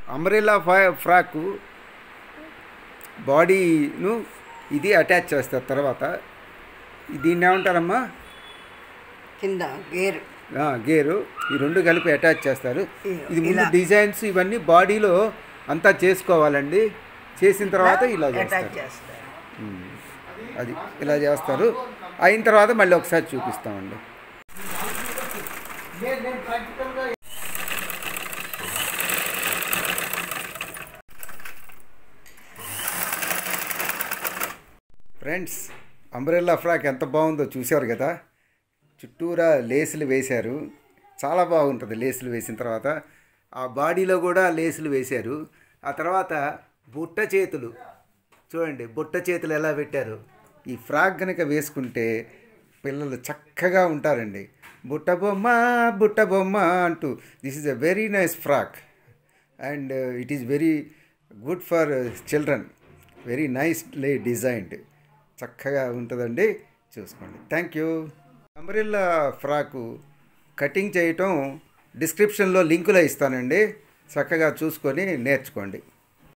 Umbrella ఫా frock బాడీను ఇది attach చేస్తారు తర్వాత దీన్ని ఏమంటారమ్మా కింద గేర్ ఆ, గేరు ఈ రెండు కలిపి అటాచ్ చేస్తారు ఇ- ఇది ముందు ఇలా. డిజైన్స్ ఇవన్నీ బాడీలో అంతా చేసుకోవాలండి చేసిన తర్వాత ఇలా అటాచ్ చేస్తారు చేస్తారు ఉమ్. అది ఇలా చేస్తారు అయిన తర్వాత మళ్ళీ ఒకసారి చూపిస్తామండి ఫ్రెండ్స్ అంబ్రెల్లా ఫ్రాక్ ఎంత బాగుందో చూశారు కదా చుట్టూరా లేసులు వేశారు చాలా బాగుంటుంది లేసులు వేసిన తర్వాత ఆ బాడీలో కూడా లేసులు వేశారు ఆ తర్వాత బుట్ట చేతులు చూడండి బుట్ట చేతులు ఎలా పెట్టారు ఈ ఫ్రాక్ కనుక వేసుకుంటే పిల్లలు చక్కగా ఉంటారండి బుట్ట బొమ్మ బుట్ట బొమ్మ అంటూ this is a very nice frock and it is very good for children very nice లే డిజైన్డ్ చక్కగా ఉంటుందండి చూసుకోండి thank you umbrella frock cutting చేయటం డిస్క్రిప్షన్లో లింకులో ఇస్తానండి చక్కగా చూసుకొని నేర్చుకోండి